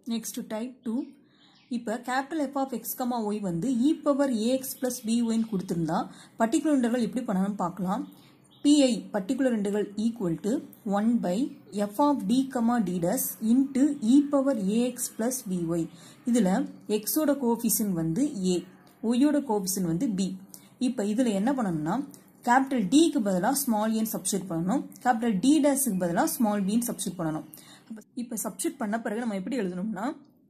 next type two இப்போ capital F of x comma y வந்து e power a x plus b ஒய்னு கொடுத்துருந்தா particular interval எப்படி பண்ணணும்னு பார்க்கலாம் PI particular interval equal to one by F of D comma D dash into e power a x plus b y இதில் எக்ஸோட கோஃபிஷன் வந்து ஏ ஒய்யோட கோஃபிஷன் வந்து பி இப்போ இதில் என்ன பண்ணணும்னா கேபிட்டல் டிக்கு பதிலாக ஸ்மால் ஏன் சப்ஸ்டியூட் பண்ணணும் கேபிட்டல் டி டேஸுக்கு பதிலாக ஸ்மால் பின்னு சப்ஸ்டியூட் பண்ணணும் இப்போ சப்ஸ்டியூட் பண்ண பிறகு நம்ம எப்படி எழுதணும்னா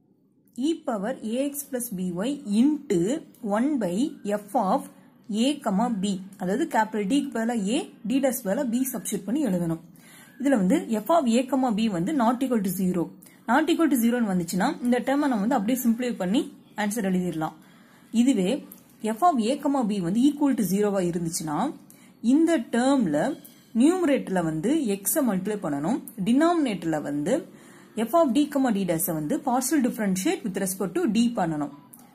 e power a x plus b y into one by F of a comma b அதாவது கேபிட்டல் டிக்கு பதிலாக ஏ டி டேஸ் பதிலாக பி சப்ஸ்டியூட் பண்ணி எழுதணும் இதில் வந்து F of a comma b வந்து not equal to zero not equal to ஜீரோன்னு வந்துச்சுன்னா இந்த டேர்மை நம்ம வந்து அப்படியே சிம்பிளை பண்ணி ஆன்சர் எழுதிடலாம் இதுவே F of a comma b வந்து ஈக்குவல் டு ஜீரோவா இருந்துச்சுன்னா இந்த டேர்ம்ல நியூமரேட்டர்ல வந்து எக்ஸை மல்டிப்ளை பண்ணணும் டினாமினேட்டர்ல வந்து F of D comma D டேஸை வந்து partial differentiate with respect to D பண்ணணும்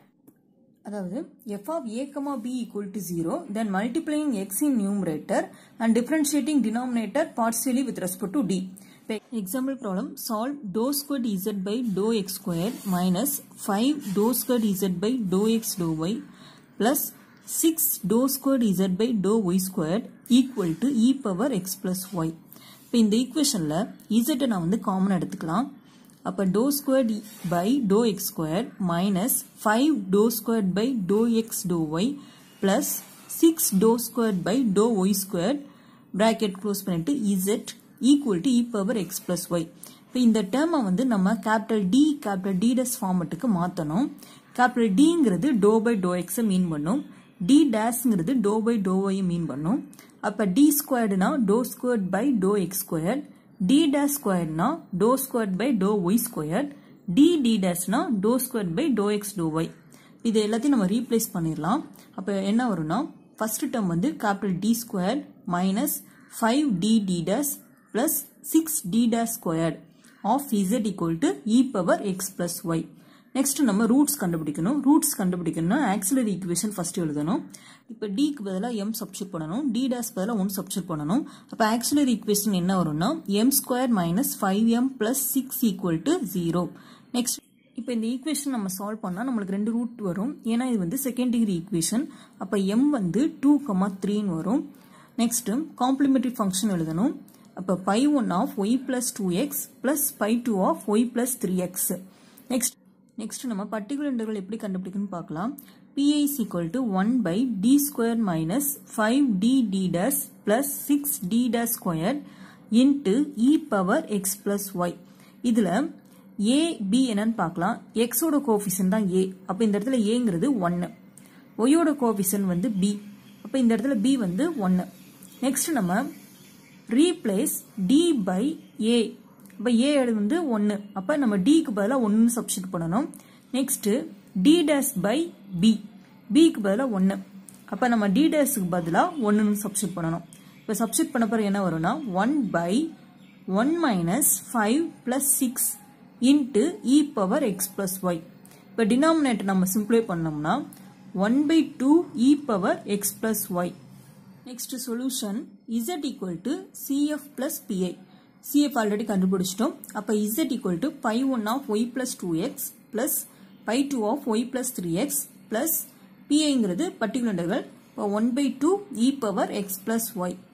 அதாவது F of a comma b equal to zero then multiplying x in numerator and differentiating denominator partially with respect to D example problem solve do square z by do x square minus five do square z by do x do y plus six do square z by do y square equal to e power x plus y இப்போ இந்த ஈக்குவேஷனில் இசட்டை நான் வந்து common எடுத்துக்கலாம் அப்போ do square by do x square minus five do square by do x do y plus six do square by do y square bracket close பண்ணிட்டு z equal to e power x plus y இப்போ இந்த டேர்மை வந்து நம்ம capital D capital D dash ஃபார்மெட்டுக்கு மாற்றணும் capital டிங்கிறது do by do எக்ஸை மீன் பண்ணும் D டேஸ்ங்கிறது to by do y mean பண்ணும் அப்போ டி ஸ்கொயர்டுனா do squared by do x square D dash ஸ்கொயர்னா do squared by do y square D D டேஸ்னா do squared by do x do y இது எல்லாத்தையும் நம்ம replace பண்ணிடலாம் அப்போ என்ன வரும்னா ஃபர்ஸ்ட் டேர்ம் வந்து capital D square minus five D D dash plus six D dash squared of z equal to e power x plus y next நம்ம roots கண்டுபிடிக்கணும் ரூட்ஸ் கண்டுபிடிக்கணும்னா ஆக்சிலரி ஈக்குவேஷன் ஃபர்ஸ்ட் எழுதணும் இப்போ டிக்கு பதிலாக எம் சப்ஸ்டியூட் பண்ணணும் D dash பதிலாக one substitute பண்ணணும் அப்போ ஆக்சிலரி ஈக்குவேஷன் என்ன வரும்னா M square minus five M plus six equal to zero next இப்போ இந்த ஈக்குவேஷன் நம்ம சால்வ் பண்ணால் நம்மளுக்கு ரெண்டு ரூட் வரும் ஏன்னா இது வந்து செகண்ட் டிகிரி ஈக்குவேஷன் அப்போ எம் வந்து டூ கமா த்ரீன்னு வரும் நெக்ஸ்ட் காம்ப்ளிமெண்டரி ஃபங்க்ஷன் எழுதணும் அப்போ phi one of y plus two x plus phi two of y plus three x next next நம்ம பர்டிகுலர் இன்டர்வல் எப்படி கண்டுபிடிக்கணும்னு பார்க்கலாம் PI is equal to one by D square minus five D D dash plus six D dash square into e power x plus y இதில் a B என்னன்னு பார்க்கலாம் எக்ஸோட கோஃபிஷன் தான் ஏ அப்போ இந்த இடத்துல ஏங்கிறது ஒன்று ஒய்யோட கோஃபிஷன் வந்து பி அப்போ இந்த இடத்துல பி வந்து ஒன்று நெக்ஸ்ட் நம்ம ரீப்ளேஸ் டி பை ஏ அப்போ ஏ வந்து ஒன்று அப்போ நம்ம டிக்கு பதிலாக ஒன்று சப்ஸ்டியூட் பண்ணணும் next D dash by b பிக்கு பதிலாக ஒன்று அப்போ நம்ம டி டேஸுக்கு பதிலாக ஒன்றுன்னு சப்ஸ்டியூட் பண்ணணும் இப்போ சப்ஸ்டியூட் பண்ண பிறகு என்ன வரும்னா one by one minus five plus six into e power x plus y இப்போ டினாமினேட்டர் நம்ம சிம்பிளை பண்ணோம்னா one by two e power x plus y next solution z equal to CF plus PI CF already கண்டுபிடிச்சிட்டோம் அப்போ z equal to phi one of y plus two x plus phi two of y plus three x plus பிஐங்கிறது particular interval இப்போ one by two e power x plus Y